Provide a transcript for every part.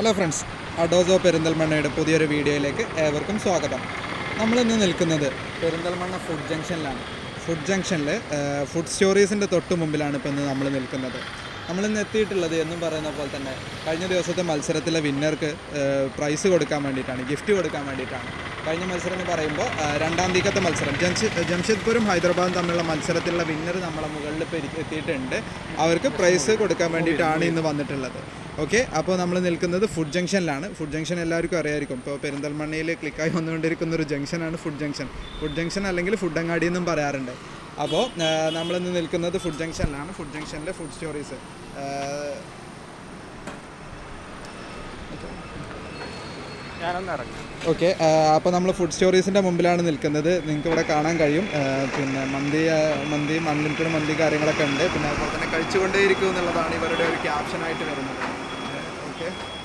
Hello friends അഡോസോ പെരിന്തൽമണ്ണയുടെ പുതിയൊരു വീഡിയോയിലേക്ക് ഏവർക്കും സ്വാഗതം നമ്മളിന്ന് നിൽക്കുന്നത് പെരിന്തൽമണ്ണ ഫുഡ് ജംഗ്ഷനിലാണ് ഫുഡ് ജംഗ്ഷനിൽ ഫുഡ് സ്റ്റോറീസിൻ്റെ തൊട്ട് മുമ്പിലാണ് ഇപ്പോൾ ഇന്ന് നമ്മൾ നിൽക്കുന്നത് നമ്മളിന്ന് എത്തിയിട്ടുള്ളത് എന്നും പറയുന്ന പോലെ തന്നെ കഴിഞ്ഞ ദിവസത്തെ മത്സരത്തിലെ വിന്നർക്ക് പ്രൈസ് കൊടുക്കാൻ വേണ്ടിയിട്ടാണ് ഗിഫ്റ്റ് കൊടുക്കാൻ വേണ്ടിയിട്ടാണ് കഴിഞ്ഞ മത്സരം എന്ന് പറയുമ്പോൾ ആ, രണ്ടാം തീയതിക്കത്തെ മത്സരം ജംഷി ജംഷഡ്പൂരും ഹൈദരാബാദും തമ്മിലുള്ള മത്സരത്തിലുള്ള വിന്നർ നമ്മളെ മുകളിൽ ഇപ്പോൾ ഇരി- എത്തിയിട്ടുണ്ട് അവർക്ക് പ്രൈസ് കൊടുക്കാൻ വേണ്ടിയിട്ടാണ് ഇന്ന് വന്നിട്ടുള്ളത് ഓക്കെ അപ്പോൾ നമ്മൾ നിൽക്കുന്നത് ഫുഡ് ജംഗ്ഷനിലാണ് ഫുഡ് ജംഗ്ഷൻ എല്ലാവർക്കും അറിയായിരിക്കും ഇപ്പോൾ പെരിന്തൽമണ്ണയിൽ ക്ലിക്കായി വന്നുകൊണ്ടിരിക്കുന്ന ഒരു ജംഗ്ഷനാണ് ഫുഡ് ജംഗ്ഷൻ ഫുഡ് ജംഗ്ഷൻ അല്ലെങ്കിൽ ഫുഡ് അങ്ങാടി എന്നും പറയാറുണ്ട് അപ്പോൾ നമ്മളിന്ന് നിൽക്കുന്നത് ഫുഡ് ജംഗ്ഷനിലാണ് ഫുഡ് ജംഗ്ഷനിലെ ഫുഡ് സ്റ്റോറീസ് ഞാനൊന്ന് ഇറങ്ങാം ഓക്കെ അപ്പോൾ നമ്മൾ ഫുഡ് സ്റ്റോറീസിൻ്റെ മുമ്പിലാണ് നിൽക്കുന്നത് നിങ്ങൾക്ക് ഇവിടെ കാണാൻ കഴിയും ആ, പിന്നെ മന്തി ആ, മന്തിയും അൺലിമിറ്റഡ് മന്തി കാര്യങ്ങളൊക്കെ ഉണ്ട് പിന്നെ അതുപോലെ തന്നെ കഴിച്ചുകൊണ്ടേയിരിക്കും എന്നുള്ളതാണ് ഇവരുടെ ഒരു ക്യാപ്ഷനായിട്ട് വരുന്നത് ഓക്കെ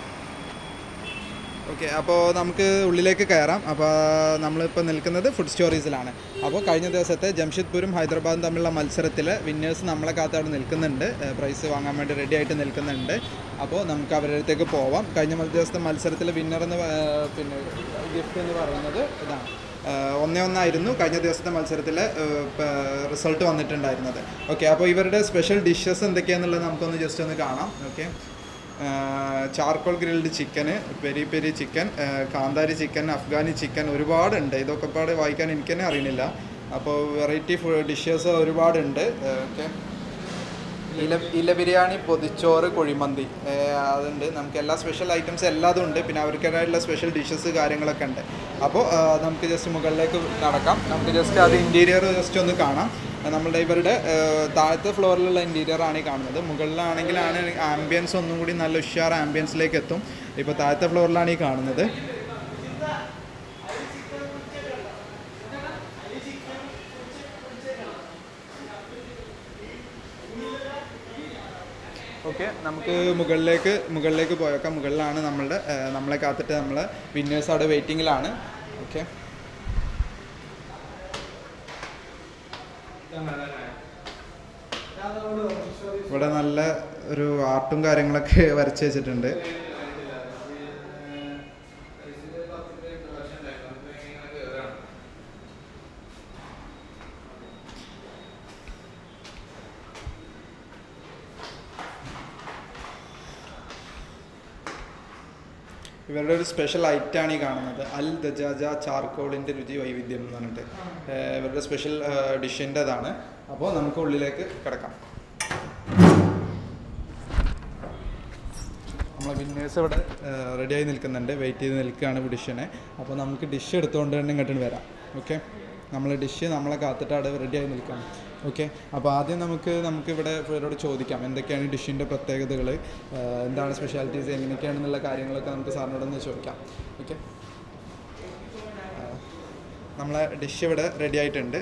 ഓക്കെ അപ്പോൾ നമുക്ക് ഉള്ളിലേക്ക് കയറാം അപ്പോൾ നമ്മളിപ്പോൾ നിൽക്കുന്നത് ഫുഡ് സ്റ്റോറീസിലാണ് അപ്പോൾ കഴിഞ്ഞ ദിവസത്തെ ജംഷഡ്പൂരും ഹൈദരാബാദും തമ്മിലുള്ള മത്സരത്തിൽ വിന്നേഴ്സ് നമ്മളെ കാത്ത് അവിടെ നിൽക്കുന്നുണ്ട് പ്രൈസ് വാങ്ങാൻ വേണ്ടി റെഡി ആയിട്ട് നിൽക്കുന്നുണ്ട് അപ്പോൾ നമുക്ക് അവരുടെ അടുത്തേക്ക് പോവാം കഴിഞ്ഞ മ- ദിവസത്തെ മത്സരത്തിൽ വിന്നർ എന്ന് പ- ഏഹ് പിന്നെ ഗിഫ്റ്റ് എന്ന് പറയുന്നത് ഇതാണ് ഏഹ് ഒന്നേ ഒന്നായിരുന്നു കഴിഞ്ഞ ദിവസത്തെ മത്സരത്തിൽ റിസൾട്ട് വന്നിട്ടുണ്ടായിരുന്നത് ഓക്കെ അപ്പോൾ ഇവരുടെ സ്പെഷ്യൽ ഡിഷസ് എന്തൊക്കെയാണെന്നുള്ളത് നമുക്കൊന്ന് ജസ്റ്റ് ഒന്ന് കാണാം ഓക്കെ ചാർക്കോൾ ഗ്രിൽഡ് ചിക്കന് പെരി പെരി ചിക്കൻ കാന്താരി ചിക്കൻ അഫ്ഗാനി ചിക്കൻ ഒരുപാടുണ്ട് ഇതൊക്കെ പാട് വായിക്കാൻ എനിക്ക് തന്നെ അറിയണില്ല അപ്പോൾ വെറൈറ്റി ഫുഡ് ഡിഷസ് ഒരുപാടുണ്ട് ഓക്കെ ഇല ഇല ബിരിയാണി പൊതിച്ചോറ് കുഴിമന്തി ഏഹ് അതുണ്ട് നമുക്ക് എല്ലാ സ്പെഷ്യൽ ഐറ്റംസ് എല്ലാതും ഉണ്ട് പിന്നെ അവർക്കതായിട്ടുള്ള സ്പെഷ്യൽ ഡിഷസ് കാര്യങ്ങളൊക്കെ ഉണ്ട് അപ്പോൾ നമുക്ക് ജസ്റ്റ് മുകളിലേക്ക് നടക്കാം നമുക്ക് ജസ്റ്റ് അത് ഇൻറ്റീരിയർ ജസ്റ്റ് ഒന്ന് കാണാം അത് നമ്മളുടെ ഇവരുടെ ഏഹ് താഴത്തെ ഫ്ലോറിലുള്ള ഇൻറ്റീരിയർ ആണ് ഈ കാണുന്നത് മുകളിലാണെങ്കിലാണ് ആംബിയൻസ് ഒന്നും കൂടി നല്ല ഉഷാർ ആംബിയൻസിലേക്ക് എത്തും ഇപ്പോൾ താഴത്തെ ഫ്ലോറിലാണ് ഈ കാണുന്നത് ഓക്കെ നമുക്ക് മുകളിലേക്ക് മുകളിലേക്ക് പോയേക്കാം മുകളിലാണ് നമ്മളുടെ ഏഹ്, നമ്മളെ കാത്തിട്ട് നമ്മൾ വിന്നേഴ്സ് അവിടെ വെയിറ്റിങ്ങിലാണ് ഓക്കെ ഇവിടെ നല്ല ഒരു ആർട്ടും കാര്യങ്ങളൊക്കെ വരച്ച് വെച്ചിട്ടുണ്ട് ഇവരുടെ ഒരു സ്പെഷ്യൽ ഐറ്റാണ് ഈ കാണുന്നത് അൽ ദജാജ ചാർക്കോളിൻ്റെ രുചി വൈവിധ്യം എന്ന് പറഞ്ഞിട്ട് ഏഹ് ഇവരുടെ സ്പെഷ്യൽ ഡിഷിൻ്റെതാണ് അപ്പോൾ നമുക്ക് ഉള്ളിലേക്ക് കിടക്കാം നമ്മളെ വിന്നേഴ്സ് ഇവിടെ റെഡിയായി നിൽക്കുന്നുണ്ട് വെയിറ്റ് ചെയ്ത് നിൽക്കുകയാണ് ഡിഷിനെ അപ്പോൾ നമുക്ക് ഡിഷ് എടുത്തുകൊണ്ട് തന്നെ ഇങ്ങോട്ട് വരാം ഓക്കെ നമ്മൾ ഡിഷ് നമ്മളെ കാത്തിട്ട് അവിടെ റെഡിയായി നിൽക്കാം ഓക്കെ അപ്പോൾ ആദ്യം നമുക്ക് നമുക്ക് ഇവിടെ ഇവരോട് ചോദിക്കാം എന്തൊക്കെയാണ് ഡിഷിൻ്റെ പ്രത്യേകതകൾ എന്താണ് സ്പെഷ്യാലിറ്റീസ് എങ്ങനെയൊക്കെയാണെന്നുള്ള കാര്യങ്ങളൊക്കെ നമുക്ക് സാറിനോടൊന്ന് ചോദിക്കാം ഓക്കെ നമ്മളെ ഡിഷ് ഇവിടെ റെഡി ആയിട്ടുണ്ട്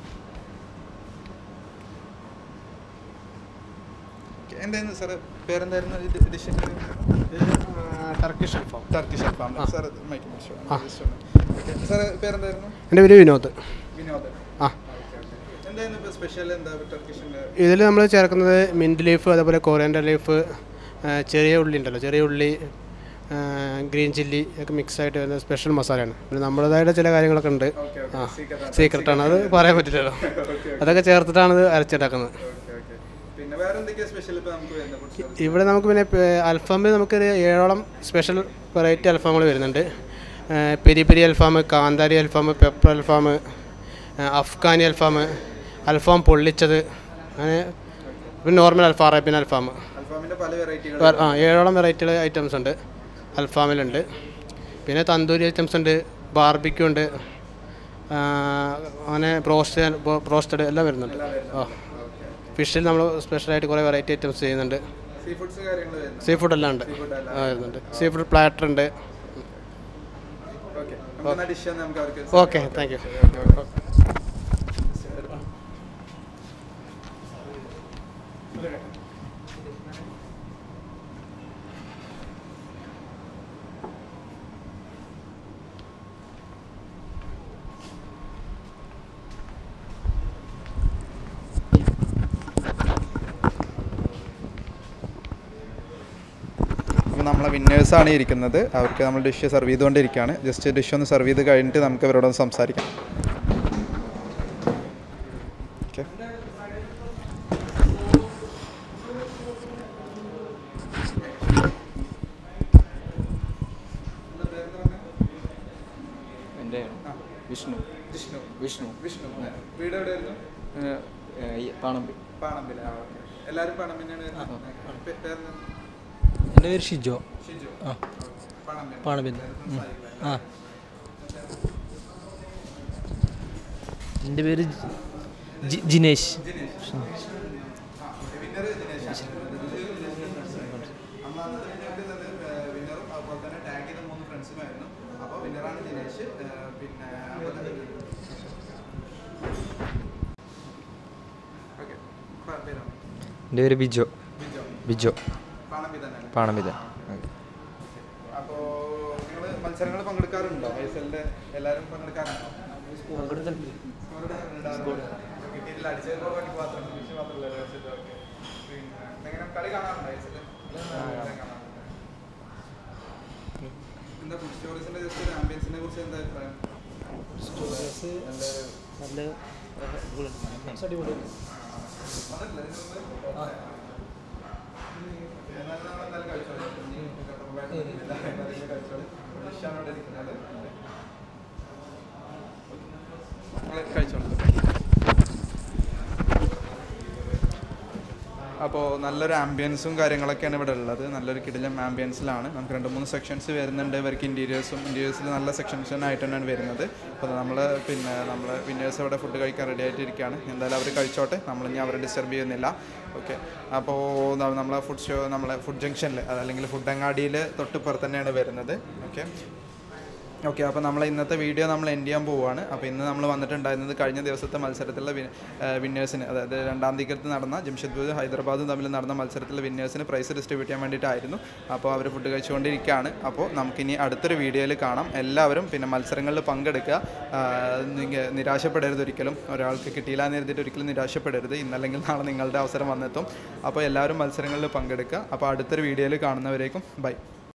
Okay, എന്തായിരുന്നു സാറ് പേരെന്തായിരുന്നു ഈ ഡിഷിൻ്റെ ടർക്കിഷ് അൽഫാം ടർക്കിഷ് അൽഫാം സാർ മൈക്ക് ആ. ഓക്കെ സാറ് പേരെന്തായിരുന്നു എൻ്റെ പേര് വിനോദ് വിനോദ് ആ എന്തായിരുന്നു ഇപ്പോൾ സ്പെഷ്യൽ എന്താ ടർക്കിഷിൻ്റെ ഇതിൽ നമ്മൾ ചേർക്കുന്നത് മിൻറ്റ് ലീഫ് അതേപോലെ കോറിയൻഡർ ലീഫ് ചെറിയ ഉള്ളി ഉണ്ടല്ലോ ചെറിയ ഉള്ളി ആ, ഗ്രീൻ ചില്ലി ഒക്കെ മിക്സ് ആയിട്ട് വരുന്ന സ്പെഷ്യൽ മസാലയാണ് പിന്നെ നമ്മുടേതായിട്ട് ചില കാര്യങ്ങളൊക്കെ ഉണ്ട് ഓക്കെ ആ ഓക്കെ സീക്രട്ടാണ് അത് പറയാൻ പറ്റില്ലല്ലോ അതൊക്കെ ചേർത്തിട്ടാണ് ഇത് അരച്ചുണ്ടാക്കുന്നത് ഓക്കെ ഓക്കെ പിന്നെ വേറെ എന്തൊക്കെയാ സ്പെഷ്യൽ ഇപ്പോൾ നമുക്ക് വരുന്നത് കുറച്ച് ഇവിടെ നമുക്ക് പിന്നെ പേ- അൽഫാമിൽ നമുക്കൊരു ഏഴോളം സ്പെഷ്യൽ വെറൈറ്റി അൽഫാമുകൾ വരുന്നുണ്ട് ആ, പെരി പെരി അൽഫാം കാന്താരി അൽഫാം പെപ്പർ അൽഫാം ആ, അഫ്ഗാനി അൽഫാം അൽഫാം പൊള്ളിച്ചത് അങ്ങനെ പിന്നെ നോർമൽ അൽഫാം അറേബ്യൻ അൽഫാം അൽഫാമിൻ്റെ പല വെറൈറ്റികൾ വേ- ആ ഏഴോളം വെറൈറ്റികൾ ഐറ്റംസ് ഉണ്ട് അൽഫാമിലുണ്ട് പിന്നെ തന്തൂരി ഐറ്റംസ് ഉണ്ട് ബാർബിക്യൂ ഉണ്ട് ആ, അങ്ങനെ ബ്രോസ്റ്റ് ബ്രോസ്റ്റഡ് എല്ലാം വരുന്നുണ്ട് ആ ഫിഷിൽ നമ്മൾ സ്പെഷ്യലായിട്ട് കുറേ വെറൈറ്റി ഐറ്റംസ് ചെയ്യുന്നുണ്ട് സീ ഫുഡ്സ് കാര്യങ്ങൾ വരുന്നത് സീ ഫുഡ് എല്ലാം ഉണ്ട് ആ, വരുന്നുണ്ട് സീ ഫുഡ് പ്ലാറ്റർ ഉണ്ട് ഓക്കെ നമുക്ക് ഡിഷ് നമുക്ക് അവർക്ക് ഓക്കെ താങ്ക് യു അപ്പോൾ നമ്മളെ വിന്നേഴ്സാണ് ഇരിക്കുന്നത് അവർക്ക് നമ്മൾ ഡിഷ് സെർവ് ചെയ്തുകൊണ്ടിരിക്കുകയാണ് ജസ്റ്റ് ഡിഷ് ഒന്ന് സെർവ് ചെയ്ത് കഴിഞ്ഞിട്ട് നമുക്ക് അവരോടൊന്ന് സംസാരിക്കാം ഓക്കെ എൻ്റെ വിഷ്ണു വിഷ്ണു വിഷ്ണു വിഷ്ണു വീട് എവിടെയായിരുന്നു ഏഹ്, ഏഹ്, ഈ പാണമ്പി പാണമ്പിൽ എല്ലാവരും പാണമ്പിനാണ് പേരെന്താ എൻ്റെ പേര് ഷിജോ ഷിജു ആ പാണമ്പിൽ പാണബിന്ദ ആ എൻ്റെ പേര് ജി- ജിനേഷ് വിന്നർ ദിനേശാണ് നമ്മൾ അന്നത്തെ വിന്നർക്ക് തന്നത് വിന്നറും അതുപോലെ തന്നെ ടാഗ് ചെയ്ത മൂന്ന് ഫ്രണ്ട്സുമായിരുന്നു അപ്പോൾ വിന്നറാണ് ദിനേശ് ഏഹ് പിന്നെ ഓക്കെ പേരാണ് എൻ്റെ പേര് ബിജോ ബിജോ ബിജോ പാണമ്പി തന്നെ പാണമ്പിത അപ്പോൾ നിങ്ങൾ മത്സരങ്ങൾ പങ്കെടുക്കാറുണ്ടോ ഐ എസ് എല്ലിൻ്റെ എല്ലാവരും പങ്കെടുക്കാറുണ്ടോ കിട്ടിയിട്ടില്ല അടിച്ചത് വേണ്ടി മാത്രം ഫിനിഷ് മാത്രമല്ല പിന്നെ എങ്ങനെ കളി കാണാറുണ്ടോ ഐ എസ് എൽ എന്താ ഫുഡ് സ്റ്റോറീസിൻ്റെ ജസ്റ്റ് ഒരു ആംബിയൻസിനെ കുറിച്ച് എന്താ അഭിപ്രായം നല്ല വന്നിട്ടില്ല ഇതിന് മുമ്പ്? എന്നാലും നമ്മൾ എന്തായാലും കഴിച്ചോളൂ. ഇനി ഘട്ടങ്ങളായിട്ട് എന്തായാലും കഴിച്ചോളൂ. ഡിഷാണ് ഇവിടെ ഇരിക്കുന്നത്. നിങ്ങൾ കഴിച്ചോളൂ അപ്പോൾ നല്ലൊരു ആംബിയൻസും കാര്യങ്ങളൊക്കെയാണ് ഇവിടെ ഉള്ളത് നല്ലൊരു കിടിലം ആംബിയൻസിലാണ് നമുക്ക് രണ്ട് മൂന്ന് സെക്ഷൻസ് വരുന്നുണ്ട് ഇവർക്ക് ഇൻറ്റീരിയേഴ്സും ഇൻറ്റീരിയേഴ്സിൽ നല്ല സെക്ഷൻസിനായിട്ട് തന്നെയാണ് വരുന്നത് അപ്പോൾ നമ്മൾ പിന്നെ നമ്മൾ വിന്നേഴ്സ് ഇവിടെ ഫുഡ് കഴിക്കാൻ റെഡി ആയിട്ടിരിക്കുകയാണ് എന്തായാലും അവർ കഴിച്ചോട്ടെ നമ്മൾ ഇനി അവരെ ഡിസ്റ്റർബ് ചെയ്യുന്നില്ല ഓക്കെ അപ്പോൾ നമ്മളെ ഫുഡ് ഷോ നമ്മളെ ഫുഡ് ജംഗ്ഷനിൽ അതല്ലെങ്കിൽ ഫുഡ് അങ്ങാടിയിൽ തൊട്ടിപ്പുറത്ത് തന്നെയാണ് വരുന്നത് ഓക്കെ ഓക്കെ അപ്പോൾ നമ്മൾ ഇന്നത്തെ വീഡിയോ നമ്മൾ എൻഡ് ചെയ്യാൻ പോവുകയാണ് അപ്പോൾ ഇന്ന് നമ്മൾ വന്നിട്ടുണ്ടായിരുന്നത് കഴിഞ്ഞ ദിവസത്തെ മത്സരത്തിലുള്ള വിന്നേഴ്സിന് അതായത് രണ്ടാം തീയതി നടന്ന ജംഷഡ്പൂർ ഹൈദരാബാദും തമ്മിൽ നടന്ന മത്സരത്തിലെ വിന്നേഴ്സിന് പ്രൈസ് ഡിസ്ട്രിബ്യൂട്ട് ചെയ്യാൻ വേണ്ടിയിട്ടായിരുന്നു അപ്പോൾ അവർ ഫുഡ് കഴിച്ചുകൊണ്ടിരിക്കുകയാണ് അപ്പോൾ നമുക്കിനി അടുത്തൊരു വീഡിയോയിൽ കാണാം എല്ലാവരും പിന്നെ മത്സരങ്ങളിൽ പങ്കെടുക്കുക ആ, നിങ്ങ- നിരാശപ്പെടരുത് ഒരിക്കലും ഒരാൾക്ക് കിട്ടിയില്ല എന്ന് കരുതിയിട്ട് ഒരിക്കലും നിരാശപ്പെടരുത് ഇന്നല്ലെങ്കിൽ നാളെ നിങ്ങളുടെ അവസരം വന്നെത്തും അപ്പോൾ എല്ലാവരും മത്സരങ്ങളിൽ പങ്കെടുക്കുക അപ്പോൾ അടുത്തൊരു വീഡിയോയിൽ കാണുന്നവരേക്കും ബൈ